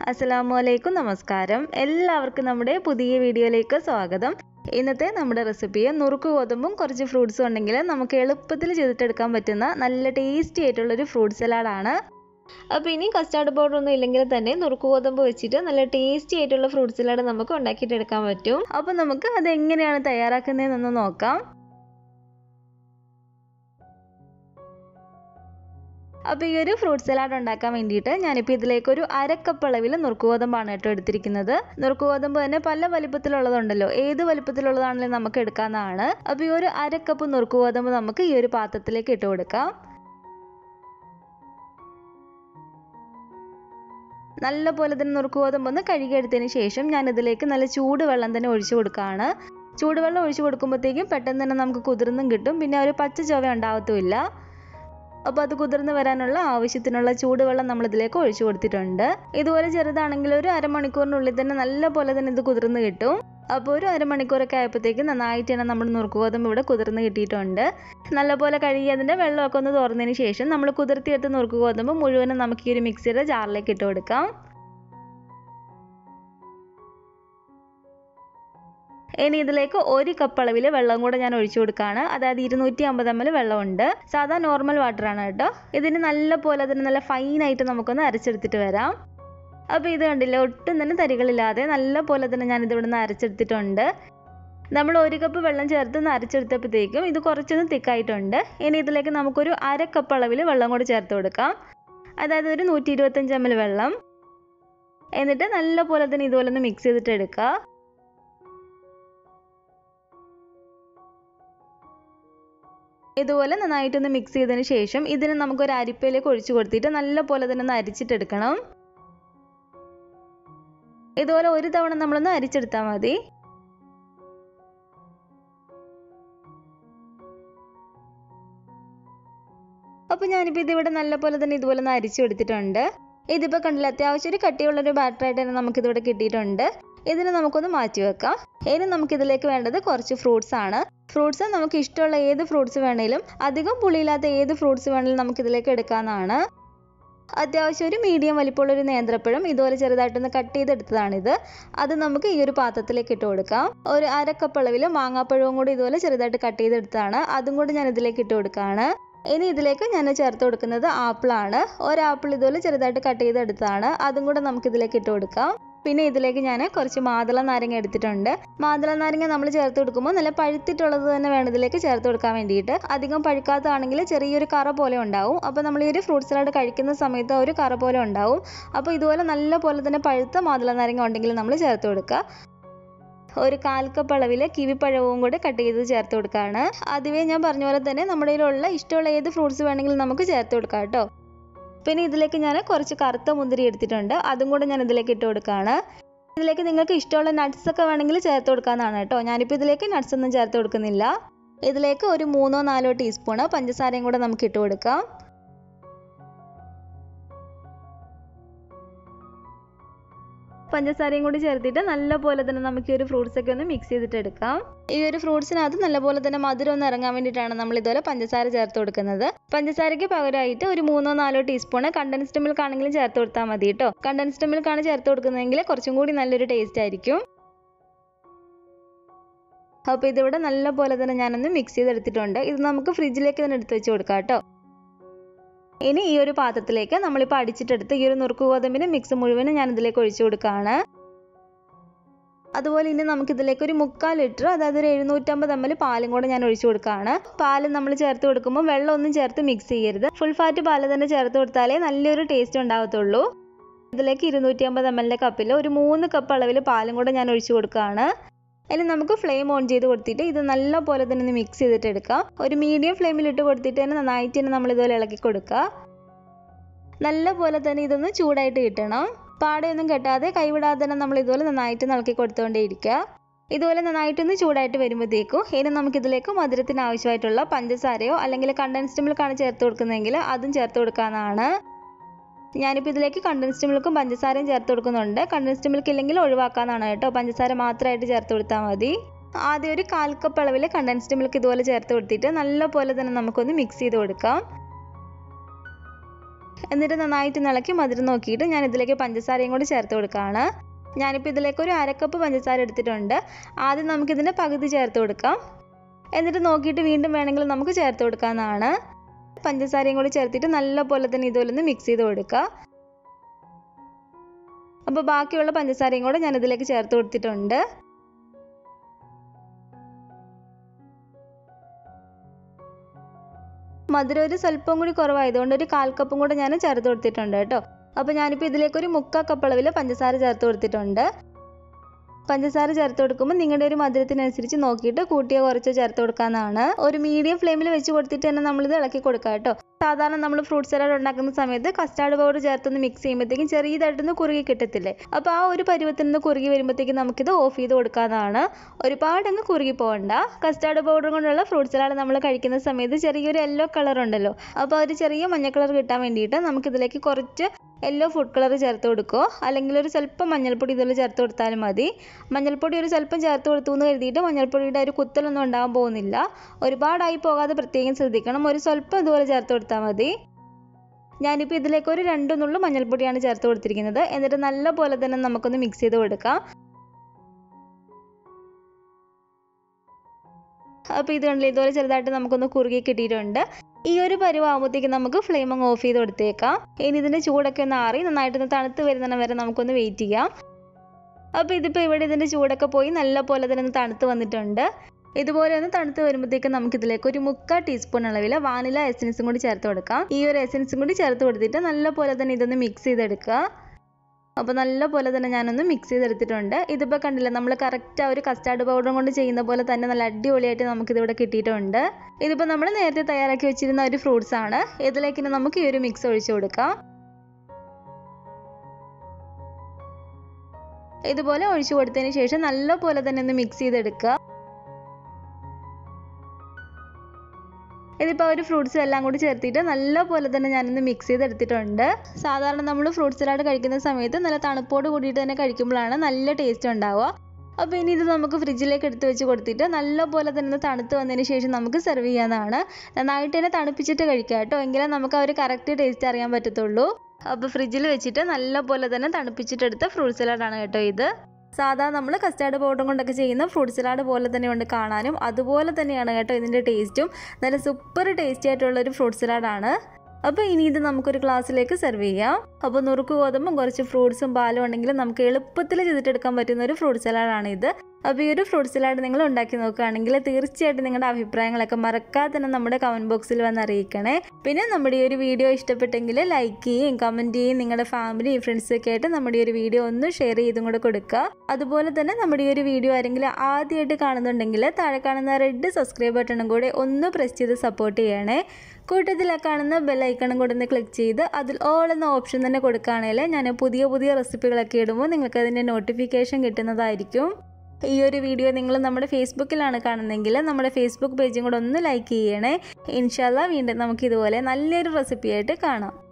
അസ്സലാമു അലൈക്കും നമസ്കാരം എല്ലാവർക്കും നമ്മുടെ പുതിയ വീഡിയോയിലേക്ക് സ്വാഗതം ഇന്നത്തെ നമ്മുടെ റെസിപ്പി നുറുക്ക് ഗോതമ്പും കുറച്ച് ഫ്രൂട്ട്സും ഉണ്ടെങ്കിൽ നമുക്ക് എളുപ്പത്തിൽ ചെയ്തിട്ടെടുക്കാൻ പറ്റുന്ന നല്ല ടേസ്റ്റി ആയിട്ടുള്ളൊരു ഫ്രൂട്ട് സലാഡാണ് അപ്പോൾ ഇനി കസ്റ്റാർഡ് പൗഡർ ഒന്നും ഇല്ലെങ്കിൽ തന്നെ നുറുക്ക് ഗോതമ്പ് വെച്ചിട്ട് നല്ല ടേസ്റ്റി ആയിട്ടുള്ള ഫ്രൂട്ട് സലാഡ് നമുക്ക് ഉണ്ടാക്കിയിട്ടെടുക്കാൻ പറ്റും അപ്പോൾ നമുക്ക് അത് എങ്ങനെയാണ് തയ്യാറാക്കുന്നതെന്നൊന്ന് നോക്കാം അപ്പോൾ ഈ ഒരു ഫ്രൂട്ട് സലാഡ് ഉണ്ടാക്കാൻ വേണ്ടിയിട്ട് ഞാനിപ്പോൾ ഇതിലേക്ക് ഒരു അരക്കപ്പ് അളവിൽ നുറുക്കുഗോതമ്പാണ് കേട്ടോ എടുത്തിരിക്കുന്നത് നുറുക്കുഗോതമ്പ് തന്നെ പല വലിപ്പത്തിലുള്ളതുണ്ടല്ലോ ഏത് വലിപ്പത്തിലുള്ളതാണെങ്കിലും നമുക്ക് എടുക്കാവുന്നതാണ് അപ്പോൾ ഈ ഒരു അരക്കപ്പ് നുറുക്കുഗോതമ്പ് നമുക്ക് ഈ ഒരു പാത്രത്തിലേക്ക് ഇട്ട് കൊടുക്കാം നല്ല പോലെ തന്നെ നുറുക്കുഗോതമ്പ് ഒന്ന് കഴുകിയെടുത്തതിന് ശേഷം ഞാൻ ഇതിലേക്ക് നല്ല ചൂടുവെള്ളം തന്നെ ഒഴിച്ചു കൊടുക്കുകയാണ് ചൂടുവെള്ളം ഒഴിച്ചു കൊടുക്കുമ്പോഴത്തേക്കും പെട്ടെന്ന് തന്നെ നമുക്ക് കുതിർന്നും കിട്ടും പിന്നെ ഒരു പച്ച ചൊവ ഉണ്ടാവത്തുമില്ല അപ്പോൾ അത് കുതിർന്ന് വരാനുള്ള ആവശ്യത്തിനുള്ള ചൂടുവെള്ളം നമ്മൾ ഇതിലേക്ക് ഒഴിച്ചു കൊടുത്തിട്ടുണ്ട് ഇതുപോലെ ചെറുതാണെങ്കിൽ ഒരു അരമണിക്കൂറിനുള്ളിൽ തന്നെ നല്ല പോലെ തന്നെ ഇത് കുതിർന്ന് കിട്ടും അപ്പോൾ ഒരു അരമണിക്കൂറൊക്കെ ആയപ്പോഴത്തേക്ക് നന്നായിട്ട് തന്നെ നമ്മുടെ നുറുക്ക് ഗോതമ്പ് ഇവിടെ കുതിർന്ന് കിട്ടിയിട്ടുണ്ട് നല്ലപോലെ കഴുകി അതിൻ്റെ വെള്ളമൊക്കെ ഒന്ന് തുറന്നതിന് ശേഷം നമ്മൾ കുതിർത്തിയെടുത്ത നുറുക്ക് ഗോതമ്പ് മുഴുവനും നമുക്ക് ഈ ഒരു മിക്സിയുടെ ജാറിലേക്ക് ഇട്ട് കൊടുക്കാം ഇനി ഇതിലേക്ക് ഒരു കപ്പ് അളവിൽ വെള്ളം കൂടെ ഞാൻ ഒഴിച്ചു കൊടുക്കുകയാണ് അതായത് ഇരുന്നൂറ്റി അമ്പത് എം എൽ വെള്ളമുണ്ട് സാധാ നോർമൽ വാട്ടറാണ് കേട്ടോ ഇതിന് നല്ല പോലെ അതിന് നല്ല ഫൈനായിട്ട് നമുക്കൊന്ന് അരച്ചെടുത്തിട്ട് വരാം അപ്പോൾ ഇത് കണ്ടില്ല ഒട്ടും തന്നെ തരികളില്ലാതെ നല്ല പോലെ തന്നെ ഞാൻ ഇതിവിടെ നിന്ന് അരച്ചെടുത്തിട്ടുണ്ട് നമ്മൾ ഒരു കപ്പ് വെള്ളം ചേർത്ത് ഒന്ന് അരച്ചെടുത്തപ്പോഴത്തേക്കും ഇത് കുറച്ചൊന്ന് തിക്കായിട്ടുണ്ട് ഇനി ഇതിലേക്ക് നമുക്കൊരു അര കപ്പ് അളവിൽ വെള്ളം കൂടി ചേർത്ത് കൊടുക്കാം അതായത് ഒരു നൂറ്റി ഇരുപത്തഞ്ച് എം എൽ വെള്ളം എന്നിട്ട് നല്ല പോലെ തന്നെ ഇതുപോലെ ഒന്ന് മിക്സ് ചെയ്തിട്ട് എടുക്കുക ഇതുപോലെ നന്നായിട്ടൊന്ന് മിക്സ് ചെയ്തതിന് ശേഷം ഇതിന് നമുക്കൊരു അരിപ്പയിലേക്ക് ഒഴിച്ചു കൊടുത്തിട്ട് നല്ല പോലെ തന്നെ ഒന്ന് അരിച്ചിട്ടെടുക്കണം ഇതുപോലെ ഒരു തവണ നമ്മളൊന്ന് അരിച്ചെടുത്താൽ മതി അപ്പോൾ ഞാനിപ്പോൾ ഇതിവിടെ നല്ല പോലെ തന്നെ ഇതുപോലെ ഒന്ന് അരിച്ചെടുത്തിട്ടുണ്ട് ഇതിപ്പോൾ കണ്ടില്ല അത്യാവശ്യം ഒരു കട്ടിയുള്ളൊരു ബാറ്ററായിട്ട് തന്നെ നമുക്കിതിവിടെ കിട്ടിയിട്ടുണ്ട് ഇതിന് നമുക്കൊന്ന് മാറ്റി വെക്കാം ഇനി നമുക്കിതിലേക്ക് വേണ്ടത് കുറച്ച് ഫ്രൂട്ട്സ് ആണ് ഫ്രൂട്ട്സ് നമുക്ക് ഇഷ്ടമുള്ള ഏത് ഫ്രൂട്ട്സ് വേണേലും അധികം പുളിയില്ലാത്ത ഏത് ഫ്രൂട്ട്സ് വേണേലും നമുക്ക് ഇതിലേക്ക് എടുക്കാവുന്നതാണ് അത്യാവശ്യം ഒരു മീഡിയം വലിപ്പമുള്ള ഒരു നേന്ത്രപ്പഴം ഇതുപോലെ ചെറുതായിട്ടൊന്ന് കട്ട് ചെയ്തെടുത്തതാണിത് അത് നമുക്ക് ഈ ഒരു പാത്രത്തിലേക്ക് ഇട്ട് കൊടുക്കാം ഒരു അരക്കപ്പ് അളവിൽ മാങ്ങാപ്പഴവും കൂടി ഇതുപോലെ ചെറുതായിട്ട് കട്ട് ചെയ്തെടുത്തതാണ് അതും കൂടി ഞാൻ ഇതിലേക്ക് ഇട്ട് കൊടുക്കുകയാണ് ഇനി ഇതിലേക്ക് ഞാൻ ചേർത്ത് കൊടുക്കുന്നത് ആപ്പിളാണ് ഒരു ആപ്പിൾ ഇതുപോലെ ചെറുതായിട്ട് കട്ട് ചെയ്തെടുത്തതാണ് അതും കൂടെ നമുക്ക് ഇതിലേക്ക് ഇട്ട് കൊടുക്കാം പിന്നെ ഇതിലേക്ക് ഞാൻ കുറച്ച് മാതള നാരങ്ങ എടുത്തിട്ടുണ്ട് മാതള നാരങ്ങ നമ്മൾ ചേർത്ത് കൊടുക്കുമ്പോൾ നല്ല പഴുത്തിട്ടുള്ളത് തന്നെ വേണം ഇതിലേക്ക് ചേർത്ത് കൊടുക്കാൻ വേണ്ടിയിട്ട് അധികം പഴുക്കാത്തതാണെങ്കിൽ ചെറിയൊരു കറ പോലെ ഉണ്ടാവും അപ്പോൾ നമ്മൾ ഈ ഒരു ഫ്രൂട്ട് സലാഡ് കഴിക്കുന്ന സമയത്ത് ഒരു കറ പോലെ ഉണ്ടാവും അപ്പോൾ ഇതുപോലെ നല്ല പോലെ തന്നെ പഴുത്ത മാതള നാരങ്ങ ഉണ്ടെങ്കിൽ നമ്മൾ ചേർത്ത് കൊടുക്കുക ഒരു കാൽ കപ്പ് അളവിൽ കിവിപ്പഴവും കൂടെ കട്ട് ചെയ്ത് ചേർത്ത് കൊടുക്കുകയാണ് ആദ്യമേ ഞാൻ പറഞ്ഞ പോലെ തന്നെ നമ്മുടെ കയ്യിലുള്ള ഇഷ്ടമുള്ള ഏത് ഫ്രൂട്ട്സ് വേണമെങ്കിലും നമുക്ക് ചേർത്ത് കൊടുക്കാം കേട്ടോ പിന്നെ ഇതിലേക്ക് ഞാൻ കുറച്ച് കറുത്ത മുന്തിരി എടുത്തിട്ടുണ്ട് അതും കൂടെ ഞാൻ ഇതിലേക്ക് ഇട്ട് കൊടുക്കുകയാണ് ഇതിലേക്ക് നിങ്ങൾക്ക് ഇഷ്ടമുള്ള നട്ട്സ് ഒക്കെ വേണമെങ്കിൽ ചേർത്ത് കൊടുക്കാവുന്നതാണ് കേട്ടോ ഞാനിപ്പോൾ ഇതിലേക്ക് നട്ട്സ് ഒന്നും ചേർത്ത് കൊടുക്കുന്നില്ല ഇതിലേക്ക് ഒരു മൂന്നോ നാലോ ടീസ്പൂണ് പഞ്ചസാരയും കൂടെ നമുക്ക് ഇട്ട് കൊടുക്കാം പഞ്ചസാരയും കൂടി ചേർത്തിട്ട് നല്ല പോലെ തന്നെ നമുക്ക് ഈ ഒരു ഫ്രൂട്ട്സ് ഒക്കെ ഒന്ന് മിക്സ് ചെയ്തിട്ട് എടുക്കാം ഈ ഒരു ഫ്രൂട്ട്സിനകത്ത് നല്ല പോലെ തന്നെ മധുരം ഒന്ന് ഇറങ്ങാൻ വേണ്ടിയിട്ടാണ് നമ്മൾ ഇതുപോലെ പഞ്ചസാര ചേർത്ത് കൊടുക്കുന്നത് പഞ്ചസാരയ്ക്ക് പകരമായിട്ട് ഒരു മൂന്നോ നാലോ ടീസ്പൂൺ കണ്ടൻസ്ഡ് മിൽക്ക് ആണെങ്കിലും ചേർത്ത് കൊടുത്താൽ മതി കേട്ടോ കണ്ടൻസ്ഡ് മിൽക്ക് ആണ് ചേർത്ത് കൊടുക്കുന്നതെങ്കിൽ കുറച്ചും കൂടി നല്ലൊരു ടേസ്റ്റ് ആയിരിക്കും അപ്പോൾ ഇതിവിടെ നല്ല പോലെ തന്നെ ഞാനൊന്ന് മിക്സ് ചെയ്തെടുത്തിട്ടുണ്ട് ഇത് നമുക്ക് ഫ്രിഡ്ജിലേക്ക് തന്നെ എടുത്ത് വെച്ച് കൊടുക്കാം കേട്ടോ ഇനി ഈ ഒരു പാത്രത്തിലേക്ക് നമ്മളിപ്പോൾ അടിച്ചിട്ടെടുത്ത് ഈ ഒരു നുറുക്ക് ഗോതമ്പിൻ്റെ മിക്സ് മുഴുവനും ഞാൻ ഇതിലേക്ക് ഒഴിച്ചു കൊടുക്കുകയാണ് അതുപോലെ ഇനി നമുക്ക് ഇതിലേക്ക് ഒരു മുക്കാൽ ലിറ്റർ അതായത് ഒരു എഴുന്നൂറ്റമ്പത് എം എൽ പാലും കൂടെ ഞാൻ ഒഴിച്ചു കൊടുക്കുകയാണ് പാല് നമ്മൾ ചേർത്ത് കൊടുക്കുമ്പോൾ വെള്ളമൊന്നും ചേർത്ത് മിക്സ് ചെയ്യരുത് ഫുൾ ഫാറ്റ് പാല് തന്നെ ചേർത്ത് കൊടുത്താലേ നല്ലൊരു ടേസ്റ്റ് ഉണ്ടാവത്തുള്ളൂ ഇതിലേക്ക് ഇരുന്നൂറ്റി അമ്പത് എം എല്ലിൻ്റെ കപ്പിൽ ഒരു മൂന്ന് കപ്പ് അളവിൽ പാലും കൂടെ ഞാൻ ഒഴിച്ചു കൊടുക്കുകയാണ് ഇനി നമുക്ക് ഫ്ലെയിം ഓൺ ചെയ്ത് കൊടുത്തിട്ട് ഇത് നല്ല പോലെ തന്നെ ഒന്ന് മിക്സ് ചെയ്തിട്ട് എടുക്കാം ഒരു മീഡിയം ഫ്ലെയിമിൽ ഇട്ട് കൊടുത്തിട്ട് തന്നെ നന്നായിട്ട് തന്നെ നമ്മൾ ഇതുപോലെ ഇളക്കി കൊടുക്കുക നല്ല പോലെ തന്നെ ഇതൊന്ന് ചൂടായിട്ട് കിട്ടണം പാടയൊന്നും കെട്ടാതെ കൈവിടാതെ തന്നെ നമ്മൾ ഇതുപോലെ നന്നായിട്ട് ഇളക്കി കൊടുത്തുകൊണ്ടേയിരിക്കുക ഇതുപോലെ നന്നായിട്ടൊന്ന് ചൂടായിട്ട് വരുമ്പോഴത്തേക്കും ഇനി നമുക്കിതിലേക്ക് മധുരത്തിന് ആവശ്യമായിട്ടുള്ള പഞ്ചസാരയോ അല്ലെങ്കിൽ കണ്ടൻസ്ഡ് മിൽക്കാണ് ചേർത്ത് കൊടുക്കുന്നതെങ്കിൽ അതും ചേർത്ത് കൊടുക്കാവുന്നതാണ് ഞാനിപ്പോൾ ഇതിലേക്ക് കണ്ടൻസ്ഡ് മിൽക്കും പഞ്ചസാരയും ചേർത്ത് കൊടുക്കുന്നുണ്ട് കണ്ടൻസ്ഡ് മിൽക്ക് ഇല്ലെങ്കിൽ ഒഴിവാക്കാന്നാണ് കേട്ടോ പഞ്ചസാര മാത്രമായിട്ട് ചേർത്ത് കൊടുത്താൽ മതി ആദ്യം ഒരു കാൽ കപ്പ് അളവിൽ കണ്ടൻസ്ഡ് മിൽക്ക് ഇതുപോലെ ചേർത്ത് കൊടുത്തിട്ട് നല്ല പോലെ തന്നെ നമുക്കൊന്ന് മിക്സ് ചെയ്ത് കൊടുക്കാം എന്നിട്ട് നന്നായിട്ട് ഇളക്കി മധുരം നോക്കിയിട്ട് ഞാൻ ഇതിലേക്ക് പഞ്ചസാരയും കൂടി ചേർത്ത് കൊടുക്കുകയാണ് ഞാനിപ്പോൾ ഇതിലേക്ക് ഒരു അരക്കപ്പ് പഞ്ചസാര എടുത്തിട്ടുണ്ട് ആദ്യം നമുക്കിതിൻ്റെ പകുതി ചേർത്ത് കൊടുക്കാം എന്നിട്ട് നോക്കിയിട്ട് വീണ്ടും വേണമെങ്കിൽ നമുക്ക് ചേർത്ത് കൊടുക്കാവുന്നതാണ് പഞ്ചസാരയും കൂടി ചേർത്തിട്ട് നല്ല പോലെ തന്നെ ഇതുപോലെ ഒന്ന് മിക്സ് ചെയ്ത് കൊടുക്കുക അപ്പോൾ ബാക്കിയുള്ള പഞ്ചസാരയും കൂടെ ഞാൻ ഇതിലേക്ക് ചേർത്ത് കൊടുത്തിട്ടുണ്ട് മധുരം ഒരു സ്വല്പം കൂടി കുറവായതുകൊണ്ട് ഒരു കാൽ കപ്പും കൂടെ ഞാൻ ചേർത്ത് കൊടുത്തിട്ടുണ്ട് കേട്ടോ അപ്പോൾ ഞാനിപ്പോൾ ഇതിലേക്ക് ഒരു മുക്കാൽ കപ്പ് അളവിൽ പഞ്ചസാര ചേർത്ത് കൊടുത്തിട്ടുണ്ട് പഞ്ചസാര ചേർത്ത് കൊടുക്കുമ്പോൾ നിങ്ങളുടെ ഒരു മധുരത്തിനനുസരിച്ച് നോക്കിയിട്ട് കൂട്ടിയോ കുറച്ചോ ചേർത്ത് കൊടുക്കാവുന്നതാണ് ഒരു മീഡിയം ഫ്ലെയിമിൽ വെച്ച് കൊടുത്തിട്ട് തന്നെ നമ്മളിത് ഇളക്കി കൊടുക്കുക കേട്ടോ സാധാരണ നമ്മൾ ഫ്രൂട്ട് സലാഡ് ഉണ്ടാക്കുന്ന സമയത്ത് കസ്റ്റാർഡ് പൗഡർ ചേർത്തൊന്ന് മിക്സ് ചെയ്യുമ്പോഴത്തേക്കും ചെറിയതായിട്ടൊന്ന് കുറുകി കിട്ടത്തില്ലേ അപ്പോൾ ആ ഒരു പരുവത്തിൽ നിന്ന് കുറുകി വരുമ്പോഴത്തേക്കും നമുക്കിത് ഓഫ് ചെയ്ത് കൊടുക്കാവുന്നതാണ് ഒരുപാട് അങ്ങ് കുറുകി പോകണ്ട കസ്റ്റാർഡ് പൗഡർ കൊണ്ടുള്ള ഫ്രൂട്ട് സലാഡ് നമ്മൾ കഴിക്കുന്ന സമയത്ത് ചെറിയൊരു യെല്ലോ കളർ ഉണ്ടല്ലോ അപ്പോൾ ഒരു ചെറിയ മഞ്ഞ കളർ കിട്ടാൻ വേണ്ടിയിട്ട് നമുക്കിതിലേക്ക് കുറച്ച് യെല്ലോ ഫുഡ് കളർ ചേർത്ത് കൊടുക്കുമോ അല്ലെങ്കിൽ ഒരു സ്വല്പം മഞ്ഞൾപ്പൊടി ഇതിൽ ചേർത്ത് കൊടുത്താലും മതി മഞ്ഞൾപ്പൊടി ഒരു സ്വല്പം ചേർത്ത് കൊടുത്തു എന്ന് കരുതിയിട്ട് മഞ്ഞൾപ്പൊടിയുടെ ഒരു കുത്തലൊന്നും ഉണ്ടാകാൻ പോകുന്നില്ല ഒരുപാടായി പോകാതെ പ്രത്യേകം ശ്രദ്ധിക്കണം ഒരു സ്വല്പം ഇതുപോലെ ചേർത്ത് കൊടുത്താൽ മതി ഞാനിപ്പോൾ ഇതിലേക്ക് ഒരു രണ്ട് നുള്ളു മഞ്ഞൾപ്പൊടിയാണ് ചേർത്ത് കൊടുത്തിരിക്കുന്നത് എന്നിട്ട് നല്ല പോലെ തന്നെ നമുക്കൊന്ന് മിക്സ് ചെയ്ത് കൊടുക്കാം അപ്പോൾ ഇത് കണ്ടില്ല ഇതുപോലെ ചെറുതായിട്ട് നമുക്കൊന്ന് കുറുകി കിട്ടിയിട്ടുണ്ട് ഈ ഒരു പരുവാകുമ്പോഴത്തേക്ക് നമുക്ക് ഫ്ലെയിം അങ്ങ് ഓഫ് ചെയ്ത് കൊടുത്തേക്കാം ഇനി ഇതിൻ്റെ ചൂടൊക്കെ ഒന്ന് ആറി നന്നായിട്ടൊന്ന് തണുത്ത് വരുന്നിടം വരെ നമുക്കൊന്ന് വെയിറ്റ് ചെയ്യാം അപ്പോൾ ഇതിപ്പോൾ ഇവിടെ ഇതിൻ്റെ ചൂടൊക്കെ പോയി നല്ല പോലെ തന്നെ ഒന്ന് തണുത്ത് വന്നിട്ടുണ്ട് ഇതുപോലെ ഒന്ന് തണുത്ത് വരുമ്പോഴത്തേക്ക് നമുക്ക് ഇതിലേക്ക് ഒരു മുക്കാൽ ടീസ്പൂൺ അളവിൽ വാനില എസൻസും കൂടി ചേർത്ത് കൊടുക്കാം ഈ ഒരു എസൻസും കൂടി ചേർത്ത് കൊടുത്തിട്ട് നല്ല പോലെ തന്നെ ഇതൊന്ന് മിക്സ് ചെയ്തെടുക്കുക അപ്പോൾ നല്ല പോലെ തന്നെ ഞാനൊന്ന് മിക്സ് ചെയ്തെടുത്തിട്ടുണ്ട് ഇതിപ്പോൾ കണ്ടില്ല നമ്മൾ കറക്റ്റ് ആ ഒരു കസ്റ്റാർഡ് പൗഡറും കൊണ്ട് ചെയ്യുന്ന പോലെ തന്നെ നല്ല അടിപൊളിയായിട്ട് നമുക്കിതിവിടെ കിട്ടിയിട്ടുണ്ട് ഇതിപ്പോൾ നമ്മൾ നേരത്തെ തയ്യാറാക്കി വെച്ചിരുന്ന ഒരു ഫ്രൂട്ട്സ് ആണ് ഇതിലേക്ക് ഇനി നമുക്ക് ഈ ഒരു മിക്സ് ഒഴിച്ചു കൊടുക്കാം ഇതുപോലെ ഒഴിച്ചു കൊടുത്തതിന് ശേഷം നല്ല പോലെ തന്നെ ഒന്ന് മിക്സ് ചെയ്തെടുക്കുക ഇതിപ്പോൾ ഒരു ഫ്രൂട്ട്സ് എല്ലാം കൂടി ചേർത്തിട്ട് നല്ല പോലെ തന്നെ ഞാനൊന്ന് മിക്സ് ചെയ്തെടുത്തിട്ടുണ്ട് സാധാരണ നമ്മൾ ഫ്രൂട്ട് സലാഡ് കഴിക്കുന്ന സമയത്ത് നല്ല തണുപ്പോട് കൂടിയിട്ട് തന്നെ കഴിക്കുമ്പോഴാണ് നല്ല ടേസ്റ്റ് ഉണ്ടാവുക അപ്പോൾ ഇനി ഇത് നമുക്ക് ഫ്രിഡ്ജിലേക്ക് എടുത്ത് വെച്ച് കൊടുത്തിട്ട് നല്ല പോലെ തന്നെ തണുത്ത് വന്നതിന് ശേഷം നമുക്ക് സെർവ് ചെയ്യാവുന്നതാണ് നന്നായിട്ട് തന്നെ തണുപ്പിച്ചിട്ട് കഴിക്കുക കേട്ടോ എങ്കിലേ നമുക്ക് ആ ഒരു കറക്റ്റ് ടേസ്റ്റ് അറിയാൻ പറ്റത്തുള്ളൂ അപ്പോൾ ഫ്രിഡ്ജിൽ വെച്ചിട്ട് നല്ല പോലെ തന്നെ തണുപ്പിച്ചിട്ടെടുത്ത ഫ്രൂട്ട് സലാഡാണ് കേട്ടോ ഇത് സാധാ നമ്മൾ കസ്റ്റാർഡ് പൗഡർ കൊണ്ടൊക്കെ ചെയ്യുന്ന ഫ്രൂട്ട് സലാഡ് പോലെ തന്നെ ഉണ്ട് കാണാനും അതുപോലെ തന്നെയാണ് കേട്ടോ ഇതിൻ്റെ ടേസ്റ്റും നല്ല സൂപ്പർ ടേസ്റ്റി ആയിട്ടുള്ള ഒരു ഫ്രൂട്ട് സലാഡാണ് അപ്പോൾ ഇനി ഇത് നമുക്കൊരു ഗ്ലാസ്സിലേക്ക് സെർവ് ചെയ്യാം അപ്പോൾ നുറുക്ക് ഗോതമ്പും കുറച്ച് ഫ്രൂട്ട്സും പാലും ഉണ്ടെങ്കിൽ നമുക്ക് എളുപ്പത്തിൽ ചെയ്തിട്ടെടുക്കാൻ പറ്റുന്ന ഒരു ഫ്രൂട്ട് സലാഡാണ് ഇത് അപ്പോൾ ഈ ഒരു ഫ്രൂട്ട് സലാഡ് നിങ്ങൾ ഉണ്ടാക്കി നോക്കുകയാണെങ്കിൽ തീർച്ചയായിട്ടും നിങ്ങളുടെ അഭിപ്രായങ്ങളൊക്കെ മറക്കാതെ തന്നെ നമ്മുടെ കമൻറ്റ് ബോക്സിൽ വന്ന് അറിയിക്കണേ പിന്നെ നമ്മുടെ ഈ ഒരു വീഡിയോ ഇഷ്ടപ്പെട്ടെങ്കിൽ ലൈക്ക് ചെയ്യുകയും കമൻറ്റ് ചെയ്യുകയും നിങ്ങളുടെ ഫാമിലി ഫ്രണ്ട്സൊക്കെ ആയിട്ട് നമ്മുടെ ഈ ഒരു വീഡിയോ ഒന്ന് ഷെയർ ചെയ്തും കൂടെ കൊടുക്കുക അതുപോലെ തന്നെ നമ്മുടെ ഈ ഒരു വീഡിയോ ആരെങ്കിലും ആദ്യമായിട്ട് കാണുന്നുണ്ടെങ്കിൽ താഴെ കാണുന്ന റെഡ് സബ്സ്ക്രൈബ് ബട്ടണും കൂടെ ഒന്ന് പ്രസ് ചെയ്ത് സപ്പോർട്ട് ചെയ്യണേ കൂട്ടത്തിൽ ആ കാണുന്ന ബെല്ലൈക്കണും കൂടെ ഒന്ന് ക്ലിക്ക് ചെയ്ത് അതിൽ ഓൾ എന്ന ഓപ്ഷൻ തന്നെ കൊടുക്കുകയാണെങ്കിൽ ഞാൻ പുതിയ പുതിയ റെസിപ്പികളൊക്കെ ഇടുമ്പോൾ നിങ്ങൾക്ക് അതിൻ്റെ നോട്ടിഫിക്കേഷൻ കിട്ടുന്നതായിരിക്കും ഈ ഒരു വീഡിയോ നിങ്ങൾ നമ്മുടെ ഫേസ്ബുക്കിലാണ് കാണുന്നതെങ്കിൽ നമ്മുടെ ഫേസ്ബുക്ക് പേജും കൂടെ ഒന്ന് ലൈക്ക് ചെയ്യണേ ഇൻഷാല്ല വീണ്ടും നമുക്ക് ഇതുപോലെ നല്ലൊരു റെസിപ്പിയായിട്ട് കാണാം